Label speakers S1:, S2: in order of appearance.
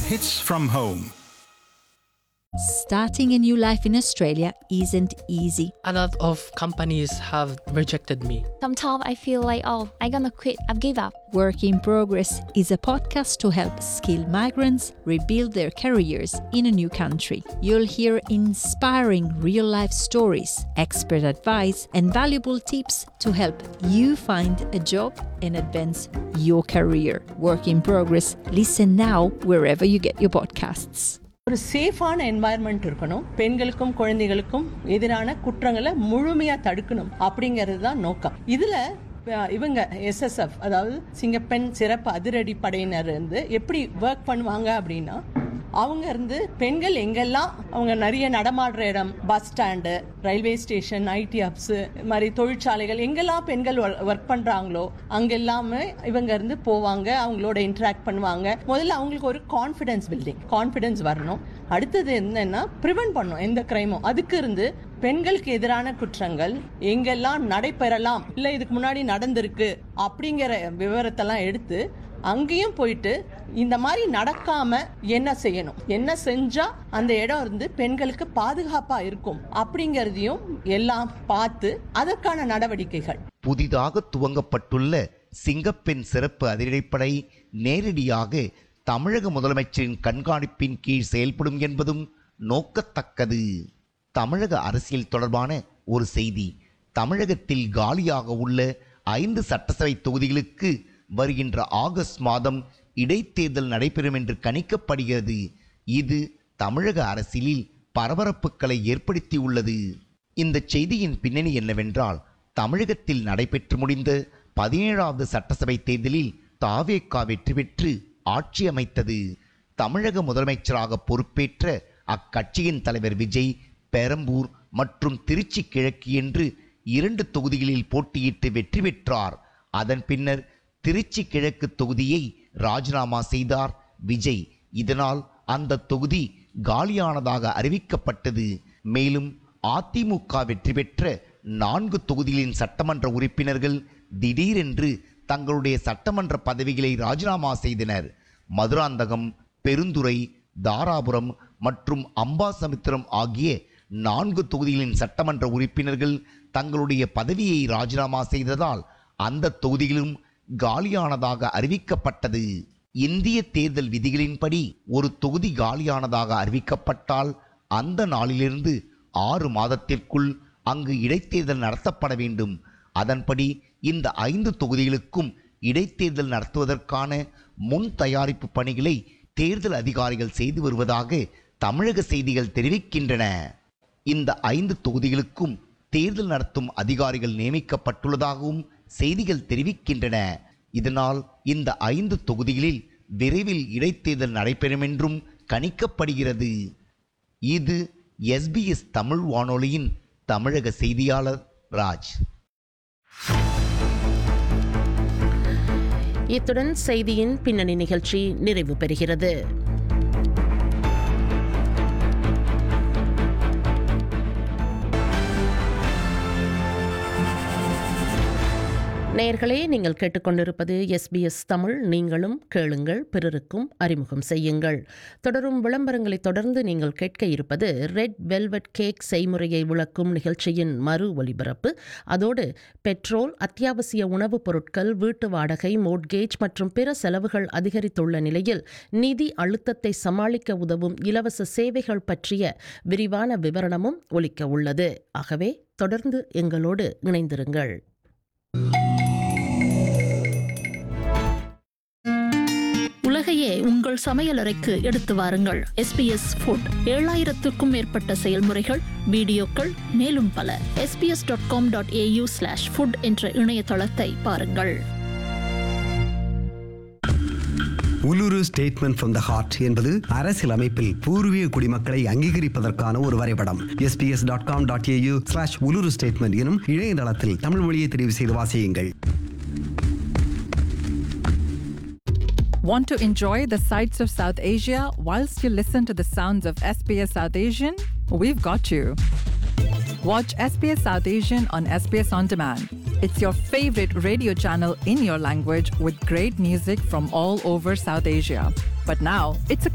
S1: Hits from home.
S2: Starting a new life in Australia isn't easy.
S3: A lot of companies have rejected me.
S4: Sometimes I feel like, oh, I'm gonna quit, I've give up.
S2: Work in Progress is a podcast to help skilled migrants rebuild their careers in a new country. You'll hear inspiring real life stories, expert advice, and valuable tips to help you find a job and advance your career. Work in Progress. Listen now wherever you get your podcasts.
S5: ஒரு சேஃபான environment இருக்கணும் பெண்களுக்கும் குழந்தைகளுக்கும் எதிரான குற்றங்களை முழுமையா தடுக்கணும் அப்படிங்கிறது தான் நோக்கம் இதுல அஹ், இவங்க எஸ்எஸ்எஃப் அதாவது சிங்கப்பெண் சிறப்பு அதிரடி படையினர் இருந்து எப்படி ஒர்க் பண்ணுவாங்க அப்படின்னா அவங்க இருந்து பெண்கள் எங்கெல்லாம் அவங்க நிறைய நடமாடுற இடம் bus stand railway station IT hubs மாதிரி தொழிற்சாலைகள் எங்கெல்லாம் பெண்கள் ஒர்க் பண்றாங்களோ அங்கெல்லாமே இவங்க இருந்து போவாங்க அவங்களோட இன்டராக்ட் பண்ணுவாங்க முதல்ல அவங்களுக்கு ஒரு கான்ஃபிடன்ஸ் பில்டிங் கான்ஃபிடன்ஸ் வரணும் அடுத்தது என்னன்னா ப்ரிவென்ட் பண்ணும் எந்த கிரைமும் அதுக்கு இருந்து பெண்களுக்கு எதிரான குற்றங்கள் எங்கெல்லாம் நடைபெறலாம் இல்ல இதுக்கு முன்னாடி நடந்திருக்கு அப்படிங்கிற விவரத்தெல்லாம் எடுத்து அங்கேயும் போயிட்டு இந்த மாதிரி நடக்காம என்ன செய்யணும் என்ன செஞ்சா அந்த இடம் இருந்து பெண்களுக்கு பாதுகாப்பா இருக்கும் அப்படிங்கறதையும் எல்லாம் பார்த்து அதற்கான நடவடிக்கைகள்
S6: புதிதாக துவங்கப்பட்டுள்ள சிங்கப்பெண் சிறப்பு அதிரடிப்படை நேரடியாக தமிழக முதலமைச்சரின் கண்காணிப்பின் கீழ் செயல்படும் என்பதும் நோக்கத்தக்கது தமிழக அரசியல் தொடர்பான ஒரு செய்தி தமிழகத்தில் காலியாக உள்ள ஐந்து சட்டசபை தொகுதிகளுக்கு வருகின்ற ஆகஸ்ட் மாதம் இடைத்தேர்தல் நடைபெறும் என்று கணிக்கப்படுகிறது இது தமிழக அரசியலில் பரபரப்புகளை ஏற்படுத்தியுள்ளது இந்த செய்தியின் பின்னணி என்னவென்றால் தமிழகத்தில் நடைபெற்று முடிந்த பதினேழாவது சட்டசபை தேர்தலில் தாவேகா வெற்றி பெற்று ஆட்சி அமைத்தது தமிழக முதலமைச்சராக பொறுப்பேற்ற அக்கட்சியின் தலைவர் விஜய் பெரம்பூர் மற்றும் திருச்சி கிழக்கு என்று இரண்டு தொகுதிகளில் போட்டியிட்டு வெற்றி பெற்றார் அதன் பின்னர் திருச்சி கிழக்கு தொகுதியை ராஜினாமா செய்தார் விஜய் இதனால் அந்த தொகுதி காலியானதாக அறிவிக்கப்பட்டது மேலும் அதிமுக வெற்றி பெற்ற நான்கு தொகுதிகளின் சட்டமன்ற உறுப்பினர்கள் திடீரென்று தங்களுடைய சட்டமன்ற பதவிகளை ராஜினாமா செய்தனர் மதுராந்தகம் பெருந்துறை தாராபுரம் மற்றும் அம்பாசமுத்திரம் ஆகிய நான்கு தொகுதிகளின் சட்டமன்ற உறுப்பினர்கள் தங்களுடைய பதவியை ராஜினாமா செய்ததால் அந்த தொகுதிகளும் காலியானதாக அறிவிக்கப்பட்டது இந்திய தேர்தல் விதிகளின்படி ஒரு தொகுதி காலியானதாக அறிவிக்கப்பட்டால் அந்த நாளிலிருந்து ஆறு மாதத்திற்குள் அங்கு இடைத்தேர்தல் நடத்தப்பட வேண்டும் அதன்படி இந்த ஐந்து தொகுதிகளுக்கும் இடைத்தேர்தல் நடத்துவதற்கான முன் தயாரிப்பு பணிகளை தேர்தல் அதிகாரிகள் செய்து வருவதாக தமிழக செய்திகள் தெரிவிக்கின்றன இந்த ஐந்து தொகுதிகளுக்கும் தேர்தல் நடத்தும் அதிகாரிகள் நியமிக்கப்பட்டுள்ளதாகவும் செய்திகள் தெரிவிக்கின்றன இதனால் இந்த ஐந்து தொகுதிகளில் விரைவில் இடைத்தேர்தல் நடைபெறும் என்றும் கணிக்கப்படுகிறது இது எஸ்பிஎஸ் தமிழ் வானொலியின் தமிழக செய்தியாளர் ராஜ்
S7: இத்துடன் செய்தியின் பின்னணி நிகழ்ச்சி நிறைவு பெறுகிறது நேயர்களே நீங்கள் கேட்டுக்கொண்டிருப்பது எஸ்பிஎஸ் தமிழ் நீங்களும் கேளுங்கள் பிறருக்கும் அறிமுகம் செய்யுங்கள் தொடரும் விளம்பரங்களை தொடர்ந்து நீங்கள் கேட்க இருப்பது ரெட் வெல்வெட் கேக் செய்முறையை விளக்கும் நிகழ்ச்சியின் மறு ஒலிபரப்பு அதோடு பெட்ரோல் அத்தியாவசிய உணவுப் பொருட்கள் வீட்டு வாடகை மோட்கேஜ் மற்றும் பிற செலவுகள் அதிகரித்துள்ள நிலையில் நிதி அழுத்தத்தை சமாளிக்க உதவும் இலவச சேவைகள் பற்றிய விரிவான விவரணமும் ஒலிக்க உள்ளது ஆகவே தொடர்ந்து எங்களோடு இணைந்திருங்கள்
S8: உலகையே உங்கள் சமையலறைக்கு எடுத்து வாருங்கள் எஸ்பிஎஸ் ஃபுட் ஏழாயிரத்துக்கும் மேற்பட்ட செயல்முறைகள் வீடியோக்கள் மேலும் பல SBS dot com dot AU slash food என்ற இணையதளத்தை பாருங்கள்
S9: Uluru statement from the heart என்பது அரசியல் அமைப்பில் பூர்வீக குடிமக்களை அங்கீகரிப்பதற்கான ஒரு வரைபடம் SBS dot com dot AU slash Uluru statement எனும் இணையதளத்தில் தமிழ் மொழியை தெரிவு செய்து வாசியுங்கள்
S10: Want to enjoy the sights of South Asia whilst you listen to the sounds of SBS South Asian? We've got you. Watch SBS South Asian on SBS On Demand. It's your favorite radio channel in your language with great music from all over South Asia. But now it's a